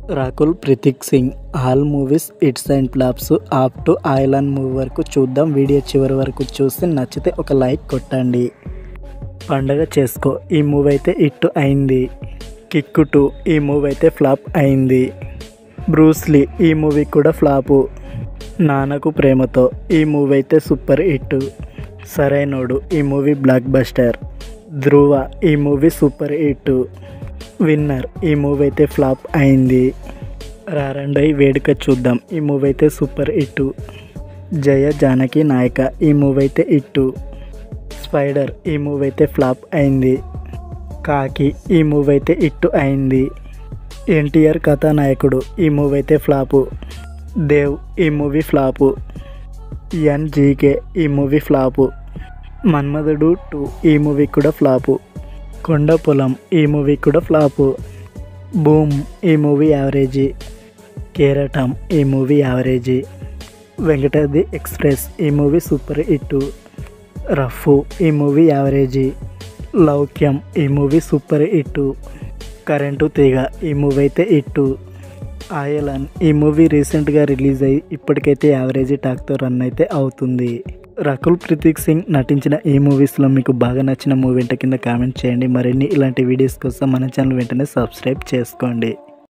Rakul Preet Singh all movies hits and flops up to island movie వరకు చూద్దాం video చివరి వరకు చూసి నచ్చితే ఒక లైక్ కొట్టండి పండగ చేసుకో ఈ మూవీ అయితే ఇట్టు అయింది కిక్కు టూ ఈ మూవీ అయితే ఫ్లాప్ అయింది బ్రూస్లీ ఈ మూవీ కూడా ఫ్లాపు నాన్నకు ప్రేమతో ఈ మూవీ అయితే సూపర్ హిట్ సరైనోడు ఈ మూవీ బ్లాక్ బస్టర్ ధ్రువ ఈ మూవీ సూపర్ హిట్ విన్నర్ ఈ మూవీ అయితే ఫ్లాప్ అయింది రారండై వేడుక చూద్దాం ఈ మూవీ అయితే సూపర్ హిట్ జయ జానకి నాయక ఈ మూవీ అయితే హిట్ స్పైడర్ ఈ మూవీ అయితే ఫ్లాప్ అయింది కాకి ఈ మూవీ అయితే హిట్ అయింది ఎన్టీఆర్ కథానాయకుడు ఈ మూవీ అయితే ఫ్లాపు దేవ్ ఈ మూవీ ఫ్లాపు ఎన్జీకే ఈ మూవీ ఫ్లాపు మన్మధుడు టూ ఈ మూవీ కూడా ఫ్లాపు కొండ పొలం ఈ మూవీ కూడా ఫ్లాపు బూమ్ ఈ మూవీ యావరేజీ కేరటం ఈ మూవీ యావరేజీ వెంకటాద్రి ఎక్స్ప్రెస్ ఈ మూవీ సూపర్ హిట్ రఫ్ ఈ మూవీ యావరేజీ లౌక్యం ఈ మూవీ సూపర్ హిట్ కరెంటు తీగ ఈ మూవీ అయితే హిట్ ఆయలన్ ఈ మూవీ రీసెంట్గా రిలీజ్ అయ్యి ఇప్పటికైతే యావరేజీ టాక్తో రన్ అయితే అవుతుంది రకుల్ ప్రతీక్ సింగ్ నటించిన ఈ మూవీస్లో మీకు బాగా నచ్చిన మూవీ ఏంటో కింద కామెంట్ చేయండి మరిన్ని ఇలాంటి వీడియోస్ కోసం మన ఛానల్ వెంటనే సబ్స్క్రైబ్ చేసుకోండి